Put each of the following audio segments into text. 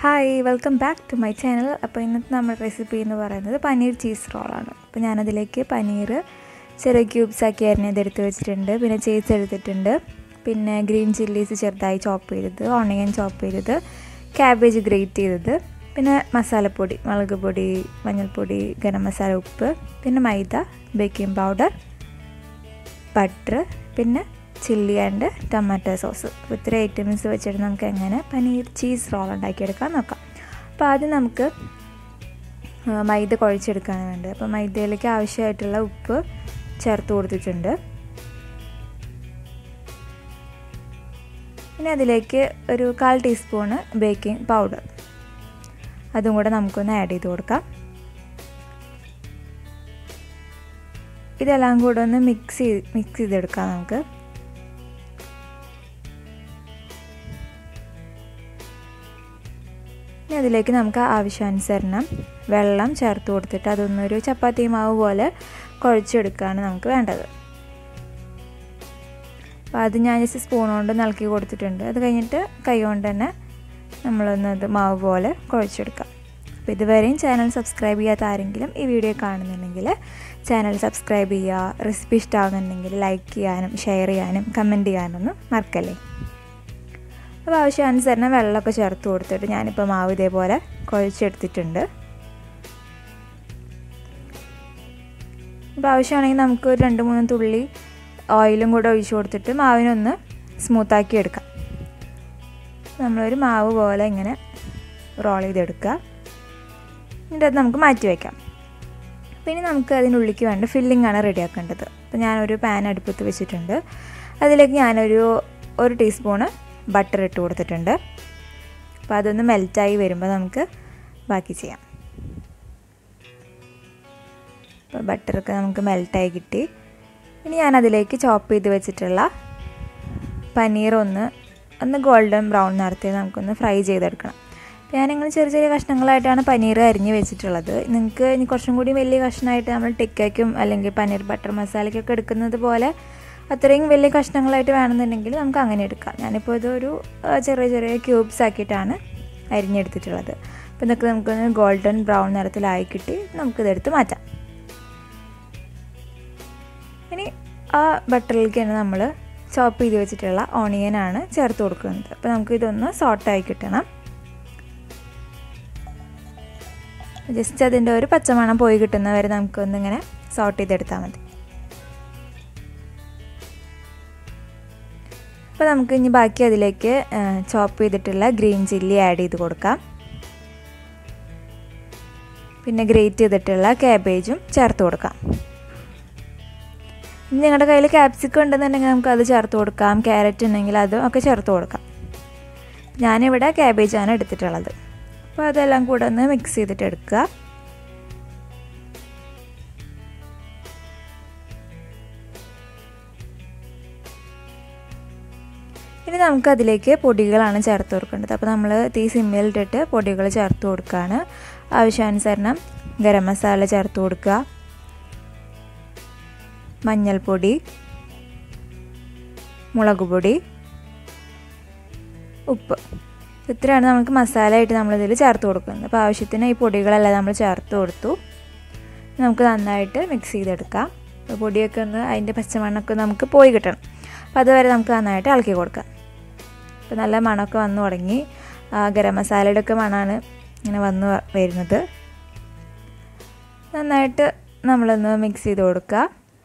hi welcome back to my channel അപ്പോൾ ഇന്നത്തെ നമ്മുടെ റെസിപ്പി എന്ന് പറയുന്നത് പനീർ ചീസ് റോളാണ് അപ്പോൾ ഞാനതിലേക്ക് പനീർ ചെറിയ ക്യൂബ്സ് ആക്കി അരിഞ്ഞത് എടുത്ത് വെച്ചിട്ടുണ്ട് പിന്നെ ചീസ് എടുത്തിട്ടുണ്ട് പിന്നെ ഗ്രീൻ ചില്ലീസ് ചെറുതായി ചോപ്പ് ചെയ്തത് ഓണിയൻ ചോപ്പ് ചെയ്തത് ക്യാബേജ് ഗ്രേറ്റ് ചെയ്തത് പിന്നെ മസാലപ്പൊടി മുളക് പൊടി മഞ്ഞൾപ്പൊടി ഗരം മസാല ഉപ്പ് പിന്നെ മൈദ ബേക്കിംഗ് പൗഡർ ബട്ടർ പിന്നെ ചില്ലി ആൻഡ് ടൊമാറ്റോ സോസ് അപ്പോൾ ഇത്ര ഐറ്റംസ് വെച്ചിട്ട് നമുക്ക് എങ്ങനെ പനീർ ചീസ് റോൾ ഉണ്ടാക്കിയെടുക്കാൻ നോക്കാം അപ്പോൾ ആദ്യം നമുക്ക് മൈദ കുഴച്ചെടുക്കാണ് വേണ്ടത് അപ്പോൾ മൈദയിലേക്ക് ആവശ്യമായിട്ടുള്ള ഉപ്പ് ചേർത്ത് കൊടുത്തിട്ടുണ്ട് പിന്നെ അതിലേക്ക് ഒരു കാൽ ടീസ്പൂണ് ബേക്കിംഗ് പൗഡർ അതും കൂടെ നമുക്കൊന്ന് ആഡ് ചെയ്ത് കൊടുക്കാം ഇതെല്ലാം കൂടെ ഒന്ന് മിക്സ് ചെയ്ത് മിക്സ് ചെയ്തെടുക്കാം നമുക്ക് ഇനി അതിലേക്ക് നമുക്ക് ആവശ്യാനുസരണം വെള്ളം ചേർത്ത് കൊടുത്തിട്ട് അതൊന്നൊരു ചപ്പാത്തി മാവ് പോലെ കുഴച്ചെടുക്കുകയാണ് നമുക്ക് വേണ്ടത് അപ്പോൾ അത് ഞാൻ ജസ്റ്റ് സ്പൂൺ കൊണ്ട് നൽകി കൊടുത്തിട്ടുണ്ട് അത് കഴിഞ്ഞിട്ട് കൈ കൊണ്ട് തന്നെ നമ്മളൊന്ന് അത് മാവ് പോലെ കുഴച്ചെടുക്കാം അപ്പോൾ ഇതുവരെയും ചാനൽ സബ്സ്ക്രൈബ് ചെയ്യാത്ത ആരെങ്കിലും ഈ വീഡിയോ കാണുന്നുണ്ടെങ്കിൽ ചാനൽ സബ്സ്ക്രൈബ് ചെയ്യുക റെസിപ്പി ഇഷ്ടമാകുന്നുണ്ടെങ്കിൽ ലൈക്ക് ചെയ്യാനും ഷെയർ ചെയ്യാനും കമൻറ്റ് ചെയ്യാനൊന്നും മറക്കല്ലേ അപ്പോൾ ആവശ്യാനുസരണം വെള്ളമൊക്കെ ചേർത്ത് കൊടുത്തിട്ട് ഞാനിപ്പോൾ മാവ് ഇതേപോലെ കുഴച്ചെടുത്തിട്ടുണ്ട് അപ്പോൾ ആവശ്യമാണെങ്കിൽ നമുക്ക് ഒരു രണ്ട് മൂന്ന് തുള്ളി ഓയിലും കൂടെ ഒഴിച്ചു കൊടുത്തിട്ട് മാവിനൊന്ന് സ്മൂത്താക്കി എടുക്കാം നമ്മളൊരു മാവ് പോലെ ഇങ്ങനെ റോൾ ചെയ്തെടുക്കുക എന്നിട്ട് അത് നമുക്ക് മാറ്റി വയ്ക്കാം പിന്നെ നമുക്ക് അതിനുള്ളിലേക്ക് വേണ്ട ഫില്ലിംഗ് ആണ് റെഡിയാക്കേണ്ടത് അപ്പോൾ ഞാനൊരു പാൻ അടുപ്പത്ത് വെച്ചിട്ടുണ്ട് അതിലേക്ക് ഞാനൊരു ഒരു ടീസ്പൂണ് ബട്ടർ ഇട്ട് കൊടുത്തിട്ടുണ്ട് അപ്പോൾ അതൊന്ന് മെൽറ്റായി വരുമ്പോൾ നമുക്ക് ബാക്കി ചെയ്യാം അപ്പോൾ ബട്ടറൊക്കെ നമുക്ക് മെൽറ്റായി കിട്ടി ഇനി ഞാനതിലേക്ക് ചോപ്പ് ചെയ്ത് വെച്ചിട്ടുള്ള പനീർ ഒന്ന് ഒന്ന് ഗോൾഡൻ ബ്രൗൺ നിറത്തി നമുക്കൊന്ന് ഫ്രൈ ചെയ്തെടുക്കണം ഞാനിങ്ങനെ ചെറിയ ചെറിയ കഷ്ണങ്ങളായിട്ടാണ് പനീർ അരിഞ്ഞ് വെച്ചിട്ടുള്ളത് നിങ്ങൾക്ക് ഇനി കുറച്ചും കൂടി വലിയ കഷ്ണമായിട്ട് നമ്മൾ ടിക്കയ്ക്കും അല്ലെങ്കിൽ പനീർ ബട്ടർ മസാലയ്ക്കൊക്കെ എടുക്കുന്നത് പോലെ അത്രയും വലിയ കഷ്ണങ്ങളായിട്ട് വേണമെന്നുണ്ടെങ്കിൽ നമുക്ക് അങ്ങനെ എടുക്കാം ഞാനിപ്പോൾ ഇതൊരു ചെറിയ ചെറിയ ക്യൂബ്സ് ആക്കിയിട്ടാണ് അരിഞ്ഞെടുത്തിട്ടുള്ളത് അപ്പോൾ ഇതൊക്കെ നമുക്കൊന്ന് ഗോൾഡൻ ബ്രൗൺ നിറത്തിലായി കിട്ടി നമുക്കിതെടുത്ത് മാറ്റാം ഇനി ആ ബട്ടറിലേക്ക് തന്നെ നമ്മൾ ചോപ്പ് ചെയ്ത് വെച്ചിട്ടുള്ള ഓണിയനാണ് ചേർത്ത് കൊടുക്കുന്നത് അപ്പോൾ നമുക്കിതൊന്ന് സോട്ടായി കിട്ടണം ജസ്റ്റ് അതിൻ്റെ ഒരു പച്ചമണം പോയി കിട്ടുന്നവരെ നമുക്കൊന്നിങ്ങനെ സോട്ട് ചെയ്തെടുത്താൽ മതി അപ്പോൾ നമുക്ക് ഇനി ബാക്കി അതിലേക്ക് ചോപ്പ് ചെയ്തിട്ടുള്ള ഗ്രീൻ ചില്ലി ആഡ് ചെയ്ത് കൊടുക്കാം പിന്നെ ഗ്രേറ്റ് ചെയ്തിട്ടുള്ള ക്യാബേജും ചേർത്ത് കൊടുക്കാം ഇനി നിങ്ങളുടെ കയ്യിൽ ക്യാപ്സിക്കം ഉണ്ടെന്നുണ്ടെങ്കിൽ നമുക്ക് അത് ചേർത്ത് കൊടുക്കാം ക്യാരറ്റ് ഉണ്ടെങ്കിൽ അതും ഒക്കെ ചേർത്ത് കൊടുക്കാം ഞാനിവിടെ ക്യാബേജാണ് എടുത്തിട്ടുള്ളത് അപ്പോൾ അതെല്ലാം കൂടെ ഒന്ന് മിക്സ് ചെയ്തിട്ട് എടുക്കുക ഇനി നമുക്ക് അതിലേക്ക് പൊടികളാണ് ചേർത്ത് കൊടുക്കേണ്ടത് അപ്പോൾ നമ്മൾ തീ സിമ്മിലിട്ടിട്ട് പൊടികൾ ചേർത്ത് കൊടുക്കുകയാണ് ആവശ്യാനുസരണം ഗരം മസാല ചേർത്ത് കൊടുക്കുക മഞ്ഞൾപ്പൊടി മുളക് പൊടി ഉപ്പ് ഇത്രയാണ് നമുക്ക് മസാലയായിട്ട് നമ്മളിതിൽ ചേർത്ത് കൊടുക്കുന്നത് അപ്പോൾ ആവശ്യത്തിന് ഈ പൊടികളെല്ലാം നമ്മൾ ചേർത്ത് കൊടുത്തു നമുക്ക് നന്നായിട്ട് മിക്സ് ചെയ്തെടുക്കാം അപ്പോൾ പൊടിയൊക്കെ ഒന്ന് അതിൻ്റെ പച്ചമണ്ണൊക്കെ നമുക്ക് പോയി കിട്ടണം അപ്പോൾ അതുവരെ നമുക്ക് നന്നായിട്ട് ഇളക്കി കൊടുക്കാം അപ്പോൾ നല്ല മണമൊക്കെ വന്നു തുടങ്ങി ഗരം മസാലയുടെ ഒക്കെ മണമാണ് ഇങ്ങനെ വന്നു വരുന്നത് നന്നായിട്ട് നമ്മളൊന്ന് മിക്സ് ചെയ്ത് കൊടുക്കുക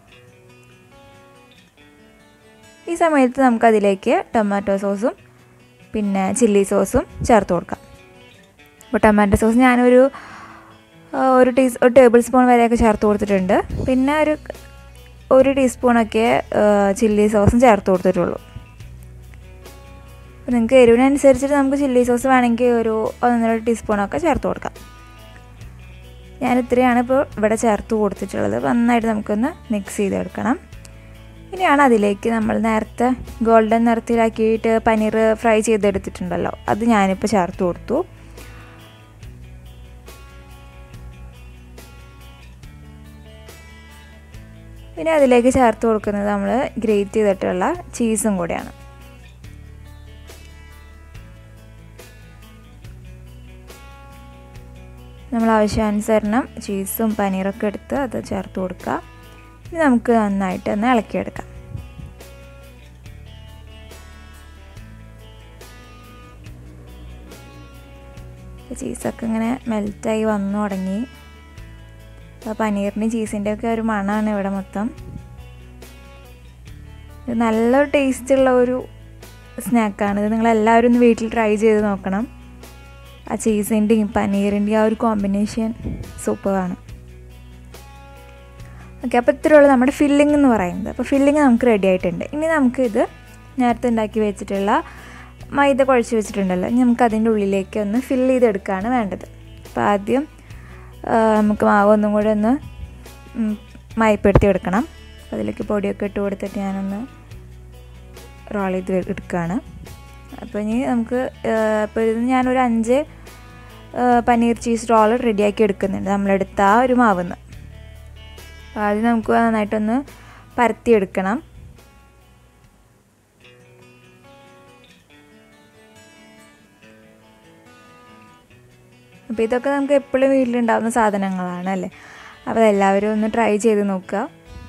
ഈ സമയത്ത് നമുക്കതിലേക്ക് ടൊമാറ്റോ സോസും പിന്നെ ചില്ലി സോസും ചേർത്ത് കൊടുക്കാം അപ്പോൾ ടൊമാറ്റോ സോസ് ഞാനൊരു ഒരു ടീ ഒരു ടേബിൾ സ്പൂൺ വരെയൊക്കെ ചേർത്ത് കൊടുത്തിട്ടുണ്ട് പിന്നെ ഒരു ഒരു ടീസ്പൂണൊക്കെ ചില്ലി സോസും ചേർത്ത് കൊടുത്തിട്ടുള്ളൂ അപ്പോൾ നിങ്ങൾക്ക് എരിവിനനുസരിച്ചിട്ട് നമുക്ക് ചില്ലി സോസ് വേണമെങ്കിൽ ഒരു ഒന്നര ടീസ്പൂണൊക്കെ ചേർത്ത് കൊടുക്കാം ഞാൻ ഇത്രയാണ് ഇപ്പോൾ ഇവിടെ ചേർത്ത് കൊടുത്തിട്ടുള്ളത് നന്നായിട്ട് നമുക്കൊന്ന് മിക്സ് ചെയ്തെടുക്കണം ഇനിയാണ് അതിലേക്ക് നമ്മൾ നേരത്തെ ഗോൾഡൻ നിറത്തിലാക്കിയിട്ട് പനീർ ഫ്രൈ ചെയ്തെടുത്തിട്ടുണ്ടല്ലോ അത് ഞാനിപ്പോൾ ചേർത്ത് കൊടുത്തു പിന്നെ അതിലേക്ക് ചേർത്ത് കൊടുക്കുന്നത് നമ്മൾ ഗ്രേറ്റ് ചെയ്തിട്ടുള്ള ചീസും കൂടിയാണ് നമ്മൾ ആവശ്യാനുസരണം ചീസും പനീറൊക്കെ എടുത്ത് അത് ചേർത്ത് കൊടുക്കുക ഇനി നമുക്ക് നന്നായിട്ട് ഒന്ന് ഇളക്കിയെടുക്കാം ചീസൊക്കെ ഇങ്ങനെ മെൽറ്റായി വന്നു തുടങ്ങി അപ്പോൾ പനീറിൻ്റെയും ചീസിൻ്റെ ഒക്കെ ഒരു മണമാണ് ഇവിടെ മൊത്തം ഇത് നല്ല ടേസ്റ്റുള്ള ഒരു സ്നാക്കാണ് ഇത് നിങ്ങളെല്ലാവരും ഒന്ന് വീട്ടിൽ ട്രൈ ചെയ്ത് നോക്കണം ആ ചീസിൻ്റെയും പനീറിൻ്റെയും ആ ഒരു കോമ്പിനേഷൻ സൂപ്പറാണ് ഓക്കെ അപ്പോൾ ഇത്രയുള്ള നമ്മുടെ ഫില്ലിംഗ് എന്ന് പറയുന്നത് അപ്പോൾ ഫില്ലിംഗ് നമുക്ക് റെഡി ആയിട്ടുണ്ട് ഇനി നമുക്ക് ഇത് നേരത്തെ ഉണ്ടാക്കി വെച്ചിട്ടുള്ള മൈദ കുഴച്ച് വെച്ചിട്ടുണ്ടല്ലോ ഇനി നമുക്ക് അതിൻ്റെ ഉള്ളിലേക്ക് ഒന്ന് ഫില്ല് ചെയ്തെടുക്കുകയാണ് വേണ്ടത് അപ്പോൾ ആദ്യം നമുക്ക് മാവ് ഒന്നും കൂടെ ഒന്ന് മയപ്പെടുത്തി എടുക്കണം അതിലേക്ക് പൊടിയൊക്കെ ഇട്ട് കൊടുത്തിട്ട് ഞാനൊന്ന് റോൾ ചെയ്ത് എടുക്കുകയാണ് അപ്പോൾ ഇനി നമുക്ക് ഇപ്പോൾ ഇത് ഞാനൊരു അഞ്ച് പനീർ ചീസ് റോൾ റെഡിയാക്കി എടുക്കുന്നുണ്ട് നമ്മളെടുത്ത ആ ഒരു മാവുന്ന് അപ്പോൾ ആദ്യം നമുക്ക് നന്നായിട്ടൊന്ന് പരത്തിയെടുക്കണം അപ്പോൾ ഇതൊക്കെ നമുക്ക് എപ്പോഴും വീട്ടിലുണ്ടാകുന്ന സാധനങ്ങളാണ് അല്ലേ അപ്പോൾ എല്ലാവരും ഒന്ന് ട്രൈ ചെയ്ത് നോക്കുക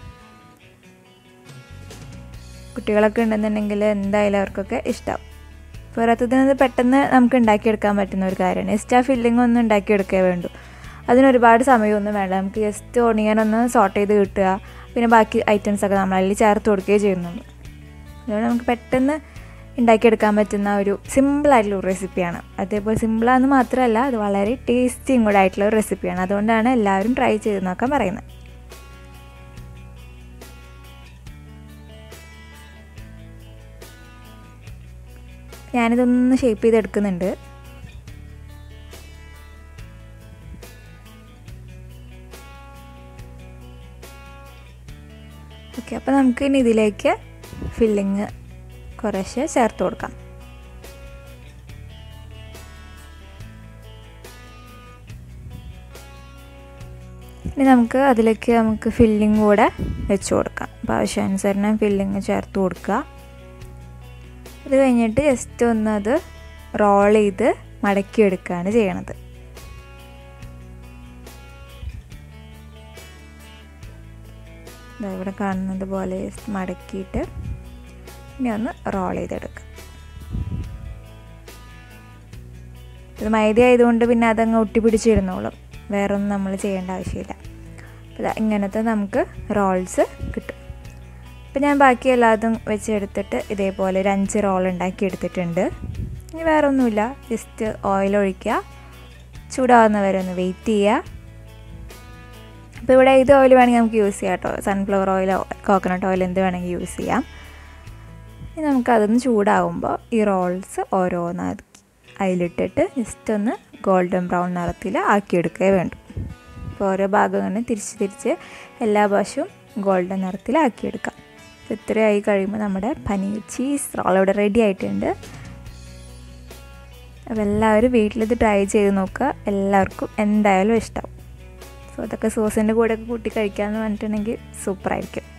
കുട്ടികളൊക്കെ ഉണ്ടെന്നുണ്ടെങ്കിൽ എന്തായാലും അവർക്കൊക്കെ ഇഷ്ടമാവും പോരാത്തതിനത് പെട്ടെന്ന് നമുക്ക് ഉണ്ടാക്കിയെടുക്കാൻ പറ്റുന്ന ഒരു കാര്യമാണ് ജസ്റ്റ് ആ ഫില്ലിംഗ് ഒന്ന് ഉണ്ടാക്കിയെടുക്കേ വേണ്ടു അതിനൊരുപാട് സമയമൊന്നും വേണ്ട നമുക്ക് ജസ്റ്റ് ഓണിയൻ ഒന്ന് സോട്ട് ചെയ്ത് കിട്ടുക പിന്നെ ബാക്കി ഐറ്റംസൊക്കെ നമ്മൾ അതിൽ ചേർത്ത് കൊടുക്കുകയും ചെയ്യുന്നുള്ളൂ അതുകൊണ്ട് നമുക്ക് പെട്ടെന്ന് ഉണ്ടാക്കിയെടുക്കാൻ പറ്റുന്ന ഒരു സിമ്പിളായിട്ടുള്ള ഒരു റെസിപ്പിയാണ് അതേപോലെ സിമ്പിളാന്ന് മാത്രമല്ല അത് വളരെ ടേസ്റ്റിയും കൂടെ ആയിട്ടുള്ള ഒരു റെസിപ്പിയാണ് അതുകൊണ്ടാണ് എല്ലാവരും ട്രൈ ചെയ്ത് നോക്കാൻ പറയുന്നത് ഞാനിതൊന്ന് ഷേപ്പ് ചെയ്തെടുക്കുന്നുണ്ട് ഓക്കെ അപ്പോൾ നമുക്ക് ഇനി ഇതിലേക്ക് ഫില്ലിങ് കുറേശ്ശെ ചേർത്ത് കൊടുക്കാം ഇനി നമുക്ക് അതിലേക്ക് നമുക്ക് ഫില്ലിങ് കൂടെ വെച്ച് കൊടുക്കാം അപ്പോൾ ആവശ്യാനുസരണം ഫില്ലിങ് ചേർത്ത് കൊടുക്കുക അത് കഴിഞ്ഞിട്ട് ജസ്റ്റ് ഒന്ന് അത് റോൾ ചെയ്ത് മടക്കിയെടുക്കുകയാണ് ചെയ്യണത് ഇവിടെ കാണുന്നത് പോലെ ജസ്റ്റ് മടക്കിയിട്ട് ഇനി ഒന്ന് റോൾ ചെയ്തെടുക്കുക ഇത് മൈദ ആയതുകൊണ്ട് പിന്നെ അതങ്ങ് ഒട്ടിപ്പിടിച്ചിരുന്നോളും വേറെ ഒന്നും നമ്മൾ ചെയ്യേണ്ട ആവശ്യമില്ല അപ്പോൾ ഇങ്ങനത്തെ നമുക്ക് റോൾസ് കിട്ടും അപ്പോൾ ഞാൻ ബാക്കി എല്ലാതും വെച്ചെടുത്തിട്ട് ഇതേപോലെ ഒരു അഞ്ച് റോൾ ഉണ്ടാക്കി എടുത്തിട്ടുണ്ട് ഇനി വേറെ ഒന്നുമില്ല ജസ്റ്റ് ഓയിൽ ഒഴിക്കുക ചൂടാവുന്നവരെ ഒന്ന് വെയിറ്റ് ചെയ്യുക അപ്പോൾ ഇവിടെ ഏത് ഓയിൽ വേണമെങ്കിൽ നമുക്ക് യൂസ് ചെയ്യാം കേട്ടോ സൺഫ്ലവർ ഓയിലോ കോക്കനട്ട് ഓയിൽ എന്ത് വേണമെങ്കിൽ യൂസ് ചെയ്യാം ഇനി നമുക്കതൊന്ന് ചൂടാകുമ്പോൾ ഈ റോൾസ് ഓരോന്നാക്കി അതിലിട്ടിട്ട് ജസ്റ്റ് ഒന്ന് ഗോൾഡൻ ബ്രൗൺ നിറത്തിൽ ആക്കിയെടുക്കേ വേണ്ടു അപ്പോൾ ഓരോ ഭാഗം ഇങ്ങനെ തിരിച്ച് തിരിച്ച് എല്ലാ വശവും ഗോൾഡൻ നിറത്തിലാക്കിയെടുക്കാം ഇത്രയായി കഴിയുമ്പോൾ നമ്മുടെ പനീർ ചീസ് റോൾ ഇവിടെ റെഡി ആയിട്ടുണ്ട് അപ്പോൾ എല്ലാവരും വീട്ടിലിത് ട്രൈ ചെയ്ത് നോക്കുക എല്ലാവർക്കും എന്തായാലും ഇഷ്ടമാവും സോ അതൊക്കെ സോസിൻ്റെ കൂടെയൊക്കെ കൂട്ടി കഴിക്കാമെന്ന് പറഞ്ഞിട്ടുണ്ടെങ്കിൽ സൂപ്പറായിരിക്കും